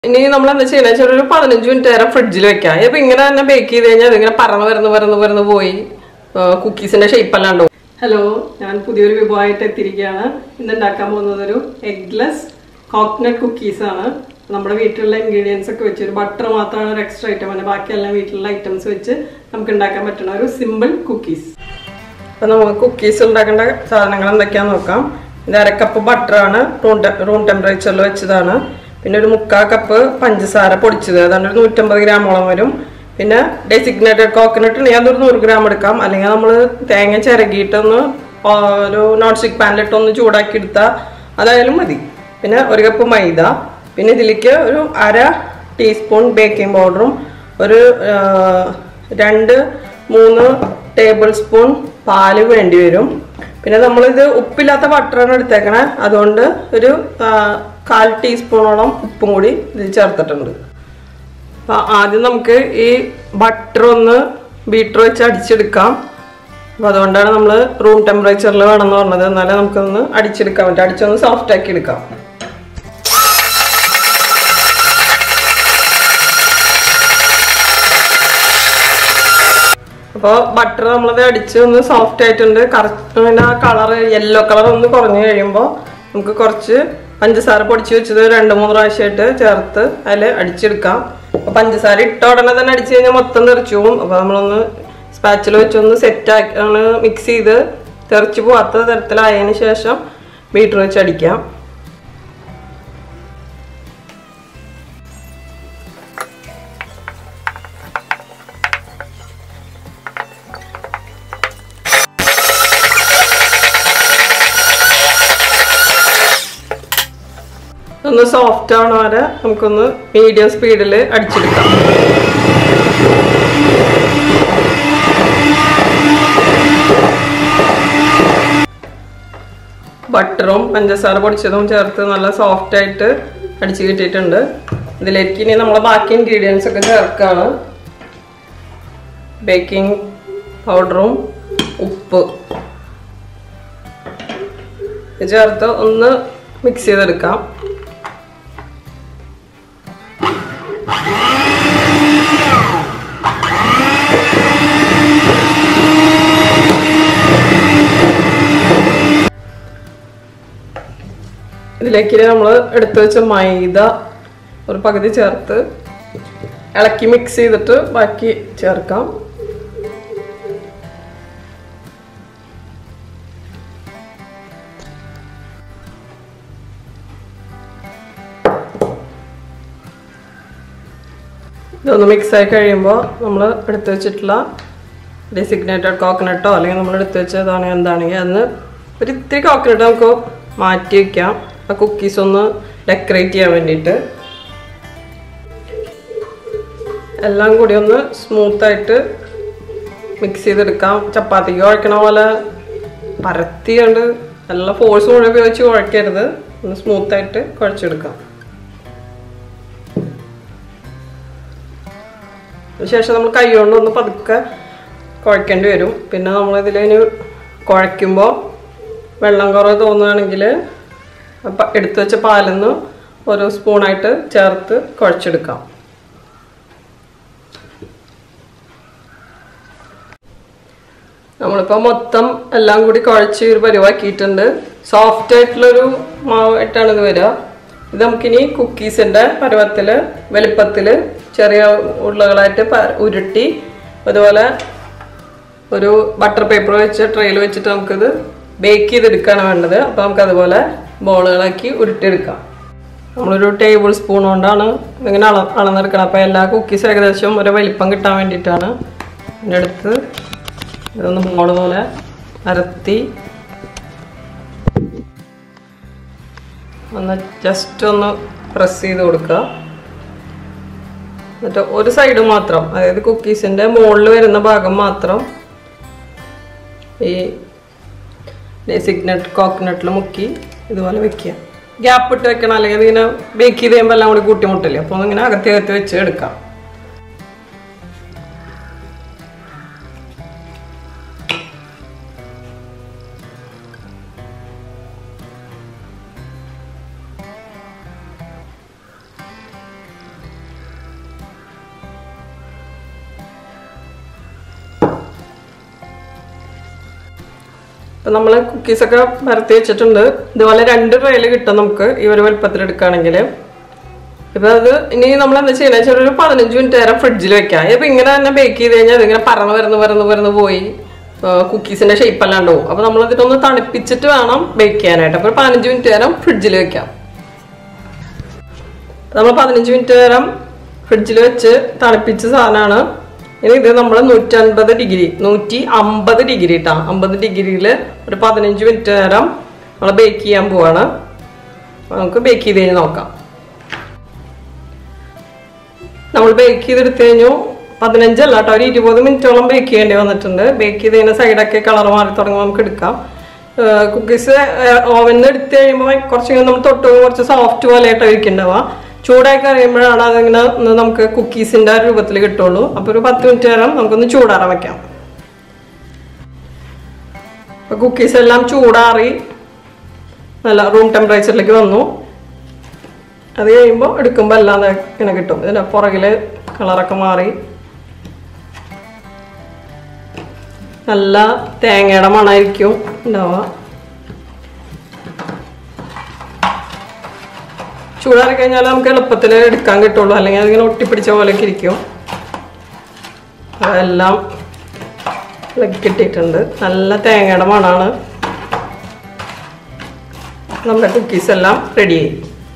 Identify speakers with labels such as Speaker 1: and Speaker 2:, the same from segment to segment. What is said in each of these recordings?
Speaker 1: ഇനി നമ്മൾ എന്താ ചെയ്യണമെന്ന് വെച്ചാൽ ഒരു പതിനഞ്ച് മിനിറ്റ് നേരം ഫ്രിഡ്ജിൽ വെക്കാം ഇപ്പൊ ഇങ്ങനെ തന്നെ ബേക്ക് ചെയ്ത് കഴിഞ്ഞാൽ അതിങ്ങനെ പറന്ന് പറന്ന് പറന്ന് പറന്ന് പോയി കുക്കീസിന്റെ ഷേപ്പ് അല്ലാണ്ട് ഹലോ ഞാൻ പുതിയൊരു വിഭവമായിട്ട് എത്തിയിരിക്കുകയാണ് ഇന്ന് ഉണ്ടാക്കാൻ പോകുന്നത് ഒരു എഗ്ലെസ് കോക്കനട്ട് കുക്കീസ് ആണ് നമ്മുടെ വീട്ടിലുള്ള ഇൻഗ്രീഡിയൻസ് ഒക്കെ വെച്ച് ഒരു ബട്ടർ മാത്രമാണ് ഒരു എക്സ്ട്രാ ഐറ്റം ആണ് ബാക്കിയെല്ലാം വീട്ടിലുള്ള ഐറ്റംസ് വെച്ച് നമുക്ക് ഉണ്ടാക്കാൻ പറ്റുന്ന ഒരു സിമ്പിൾ കുക്കീസ് അപ്പൊ നമുക്ക് കുക്കീസ് ഉണ്ടാക്കേണ്ട സാധനങ്ങൾ എന്തൊക്കെയാന്ന് നോക്കാം ഇത് അരക്കപ്പ് ബട്ടറാണ് റൂം ടെ- റൂം ടെമ്പറേച്ചറിൽ വെച്ചതാണ് പിന്നെ ഒരു മുക്കാൽ കപ്പ് പഞ്ചസാര പൊടിച്ചത് അതാണ് ഒരു നൂറ്റമ്പത് ഗ്രാമോളം വരും പിന്നെ ഡെസിഗ്നേറ്റഡ് കോക്കനട്ട് ഉണ്ടെങ്കിൽ അതൊരു നൂറ് ഗ്രാം എടുക്കാം അല്ലെങ്കിൽ നമ്മൾ തേങ്ങ ചിരകിയിട്ടൊന്ന് ഒരു നോൺ സ്റ്റിക് പാനിലിട്ടൊന്ന് ചൂടാക്കി എടുത്താൽ അതായാലും മതി പിന്നെ ഒരു കപ്പ് മൈദ പിന്നെ ഇതിലേക്ക് ഒരു അര ടീസ്പൂൺ ബേക്കിംഗ് പൗഡറും ഒരു ആ, രണ്ട് മൂന്ന് ടേബിൾ സ്പൂൺ പാല് വേണ്ടി വരും പിന്നെ നമ്മളിത് ഉപ്പില്ലാത്ത ബട്ടറാണ് എടുത്തേക്കണേ അതുകൊണ്ട് ഒരു ആ, കാൽ ടീസ്പൂണോളം ഉപ്പും കൂടി ഇതിൽ ചേർത്തിട്ടുണ്ട് അപ്പൊ ആദ്യം നമുക്ക് ഈ ബട്ടർ ഒന്ന് ബീറ്റർ വെച്ച് അടിച്ചെടുക്കാം അപ്പൊ അതുകൊണ്ടാണ് നമ്മൾ റൂം ടെമ്പറേച്ചറിൽ വേണമെന്ന് പറഞ്ഞത് എന്നാലേ നമുക്കൊന്ന് അടിച്ചെടുക്കാൻ പറ്റും അടിച്ചൊന്ന് സോഫ്റ്റ് ആക്കി എടുക്കാം അപ്പോൾ ബട്ടർ നമ്മളത് അടിച്ച് ഒന്ന് സോഫ്റ്റ് ആയിട്ടുണ്ട് കറക്റ്റ് പിന്നെ ആ കളർ യെല്ലോ കളർ ഒന്ന് കുറഞ്ഞു കഴിയുമ്പോൾ നമുക്ക് കുറച്ച് പഞ്ചസാര പൊടിച്ച് വെച്ചത് രണ്ട് മൂന്ന് പ്രാവശ്യമായിട്ട് ചേർത്ത് അതിൽ അടിച്ചെടുക്കാം അപ്പോൾ പഞ്ചസാര ഇട്ട ഉടനെ തന്നെ അടിച്ചു കഴിഞ്ഞാൽ മൊത്തം തെറിച്ചു പോകും അപ്പോൾ നമ്മളൊന്ന് സ്പാച്ചിൽ വെച്ചൊന്ന് സെറ്റ് ആക്കി ആണ് മിക്സ് ചെയ്ത് തെറിച്ച് പോവാത്ത തരത്തിലായതിനു ശേഷം ബീറ്റർ വെച്ച് അടിക്കാം ഒന്ന് സോഫ്റ്റ് ആവണ വരെ നമുക്കൊന്ന് മീഡിയം സ്പീഡിൽ അടിച്ചെടുക്കാം ബട്ടറും പഞ്ചസാര പൊടിച്ചതും ചേർത്ത് നല്ല സോഫ്റ്റ് ആയിട്ട് അടിച്ച് കിട്ടിയിട്ടുണ്ട് ഇതിലേക്ക് ഇനി നമ്മൾ ബാക്കി ഇൻഗ്രീഡിയൻസ് ഒക്കെ ചേർക്കാണ് ബേക്കിംഗ് പൗഡറും ഉപ്പ് ഇത് ചേർത്ത് ഒന്ന് മിക്സ് ചെയ്തെടുക്കാം ഇതിലേക്ക് നമ്മൾ എടുത്തു വെച്ച മൈദ ഒരു പകുതി ചേർത്ത് ഇളക്കി മിക്സ് ചെയ്തിട്ട് ബാക്കി ചേർക്കാം ഇതൊന്ന് മിക്സ് ആയി കഴിയുമ്പോൾ നമ്മൾ എടുത്തു വെച്ചിട്ടുള്ള ഡെസിഗ്നേറ്റഡ് കോക്കനട്ടോ അല്ലെങ്കിൽ നമ്മൾ എടുത്തു വെച്ചതാണ് എന്താണെങ്കിൽ അന്ന് ഒരു ഇത്തിരി കോക്കനട്ട് നമുക്ക് മാറ്റി വയ്ക്കാം ആ കുക്കീസ് ഒന്ന് ഡെക്കറേറ്റ് ചെയ്യാൻ വേണ്ടിയിട്ട് എല്ലാം കൂടി ഒന്ന് സ്മൂത്തായിട്ട് മിക്സ് ചെയ്തെടുക്കാം ചപ്പാത്തിക്ക് കുഴക്കണ പോലെ പരത്തി കണ്ട് നല്ല ഫോഴ്സ് മുഴുവൻ ഉപയോഗിച്ച് കുഴക്കരുത് ഒന്ന് സ്മൂത്തായിട്ട് കുഴച്ചെടുക്കാം ശേഷം നമ്മൾ കൈ കൊണ്ട് ഒന്ന് പതുക്കെ കുഴക്കേണ്ടി വരും പിന്നെ നമ്മൾ ഇതിലിനി കുഴയ്ക്കുമ്പോൾ വെള്ളം കുറവ് തോന്നുകയാണെങ്കിൽ എടുത്തു വെച്ച പാലിൽ നിന്ന് ഒരു സ്പൂണായിട്ട് ചേർത്ത് കുഴച്ചെടുക്കാം നമ്മളിപ്പോൾ മൊത്തം എല്ലാം കൂടി കുഴച്ച് ഒരു പരിവാക്കിയിട്ടുണ്ട് സോഫ്റ്റ് ആയിട്ടുള്ളൊരു മാവായിട്ടാണ് ഇത് വരിക ഇത് നമുക്കിനി കുക്കീസിൻ്റെ പരുവത്തിൽ വലുപ്പത്തിൽ ചെറിയ ഉരുളകളായിട്ട് പ- ഉരുട്ടി അതുപോലെ ഒരു ബട്ടർ പേപ്പർ വെച്ച് ട്രെയിൽ വെച്ചിട്ട് നമുക്കിത് ബേക്ക് ചെയ്തെടുക്കുകയാണ് വേണ്ടത് അപ്പോൾ നമുക്ക് അതുപോലെ ബോളുകളാക്കി ഉരുട്ടിയെടുക്കാം നമ്മളൊരു ടേബിൾ സ്പൂൺ കൊണ്ടാണ് ഇതിങ്ങനെ അള അളന്നെടുക്കണം അപ്പോൾ എല്ലാ കുക്കീസും ഏകദേശം ഒരു വലിപ്പം കിട്ടാൻ വേണ്ടിയിട്ടാണ് ഇതിൻ്റെ അടുത്ത് ഇതൊന്ന് ബോൾ പോലെ അരത്തി ഒന്ന് ജസ്റ്റ് ഒന്ന് പ്രസ് ചെയ്ത് കൊടുക്കുക എന്നിട്ട് ഒരു സൈഡ് മാത്രം അതായത് കുക്കീസിൻ്റെ മുകളിൽ വരുന്ന ഭാഗം മാത്രം ഈ ഡെസിഗ്നട്ട് കോക്കനട്ടിൽ മുക്കി ഇതുപോലെ വെക്കുക ഗ്യാപ്പ് ഇട്ട് വെക്കണം അല്ലെങ്കിൽ ഇതിങ്ങനെ ബേക്ക് ചെയ്ത് കഴിയുമ്പോൾ എല്ലാം കൂടി കൂട്ടിമുട്ടില്ലേ അപ്പോൾ ഒന്നിങ്ങനെ അകത്തി അകത്തി വെച്ച് എടുക്കാം അപ്പം നമ്മൾ കുക്കീസൊക്കെ പരത്തി വെച്ചിട്ടുണ്ട് ഇതുപോലെ രണ്ട് ട്രേയിൽ കിട്ടും നമുക്ക് ഈ ഒരു വലുപ്പത്തിൽ എടുക്കുകയാണെങ്കിൽ ഇപ്പം അത് ഇനി നമ്മൾ എന്താ ചെയ്യുന്നത് വെച്ചാൽ ഒരു പതിനഞ്ച് മിനിറ്റ് നേരം ഫ്രിഡ്ജിൽ വെക്കാം ഇപ്പം ഇങ്ങനെ തന്നെ ബേക്ക് ചെയ്ത് കഴിഞ്ഞാൽ അതിങ്ങനെ പറന്ന് വരുന്ന് വരുന്ന് വരുന്ന് പോയി കുക്കീസിൻ്റെ ഷേപ്പ് അല്ലാണ്ട് പോകും അപ്പോൾ നമ്മൾ ഇതിനൊന്ന് തണുപ്പിച്ചിട്ട് വേണം ബേക്ക് ചെയ്യാനായിട്ട് അപ്പോൾ ഒരു പതിനഞ്ച് മിനിറ്റ് നേരം ഫ്രിഡ്ജിൽ വെക്കാം നമ്മൾ പതിനഞ്ച് മിനിറ്റ് നേരം ഫ്രിഡ്ജിൽ വെച്ച് തണുപ്പിച്ച സാധനമാണ് ഇനി ഇത് നമ്മൾ നൂറ്റൻപത് ഡിഗ്രി നൂറ്റി അമ്പത് ഡിഗ്രി ഇട്ടാ അമ്പത് ഡിഗ്രിയിൽ ഒരു പതിനഞ്ച് മിനിറ്റ് നേരം നമ്മൾ ബേക്ക് ചെയ്യാൻ പോവാണ് അപ്പോൾ നമുക്ക് ബേക്ക് ചെയ്ത് കഴിഞ്ഞ് നോക്കാം നമ്മൾ ബേക്ക് ചെയ്തെടുത്ത് കഴിഞ്ഞു പതിനഞ്ചല്ല കേട്ടോ ഒരു ഇരുപത് മിനിറ്റോളം ബേക്ക് ചെയ്യേണ്ടി വന്നിട്ടുണ്ട് ബേക്ക് ചെയ്ത് കഴിഞ്ഞാൽ സൈഡൊക്കെ കളർ മാറി തുടങ്ങുമ്പോൾ നമുക്ക് എടുക്കാം കുക്കീസ് ഓവനിൽ എടുത്ത് കഴിയുമ്പോൾ കുറച്ച് നമ്മൾ തൊട്ട് കുറച്ച് സോഫ്റ്റ് പോലെ ആയിട്ട് ഇരിക്കുന്നുണ്ടാവുക ചൂടായി കഴിയുമ്പോഴാണ് അതിങ്ങനെ ഒന്ന് നമുക്ക് കുക്കീസിൻ്റെ രൂപത്തിൽ കിട്ടുള്ളൂ അപ്പോൾ ഒരു പത്ത് മിനിറ്റ് നേരം നമുക്കൊന്ന് ചൂടാറാൻ വെക്കാം അപ്പോൾ കുക്കീസ് എല്ലാം ചൂടാറി നല്ല റൂം ടെമ്പറേച്ചറിലേക്ക് വന്നു അത് കഴിയുമ്പോൾ എടുക്കുമ്പോൾ എല്ലാം ദേ ഇങ്ങനെ കിട്ടും ഇതിൻ്റെ പുറകിൽ കളറൊക്കെ മാറി നല്ല തേങ്ങയുടെ മണമായിരിക്കും ഉണ്ടാവുക ചൂടാറി കഴിഞ്ഞാൽ നമുക്ക് എളുപ്പത്തിൽ എടുക്കാൻ കിട്ടുള്ളൂ അല്ലെങ്കിൽ അതിങ്ങനെ ഒട്ടിപ്പിടിച്ച പോലെയൊക്കെ ഇരിക്കും അതെല്ലാം ഇളക്കി കിട്ടിയിട്ടുണ്ട് നല്ല തേങ്ങയുടെ മണമാണ് നമ്മുടെ കുക്കീസ് എല്ലാം റെഡിയായി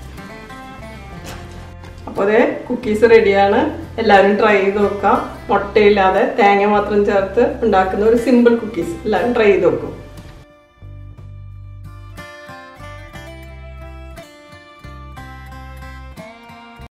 Speaker 1: അപ്പോൾ അതേ കുക്കീസ് റെഡിയാണ് എല്ലാവരും ട്രൈ ചെയ്ത് നോക്കാം മുട്ടയില്ലാതെ തേങ്ങ മാത്രം ചേർത്ത് ഉണ്ടാക്കുന്ന ഒരു സിമ്പിൾ കുക്കീസ് എല്ലാവരും ട്രൈ ചെയ്ത് നോക്കും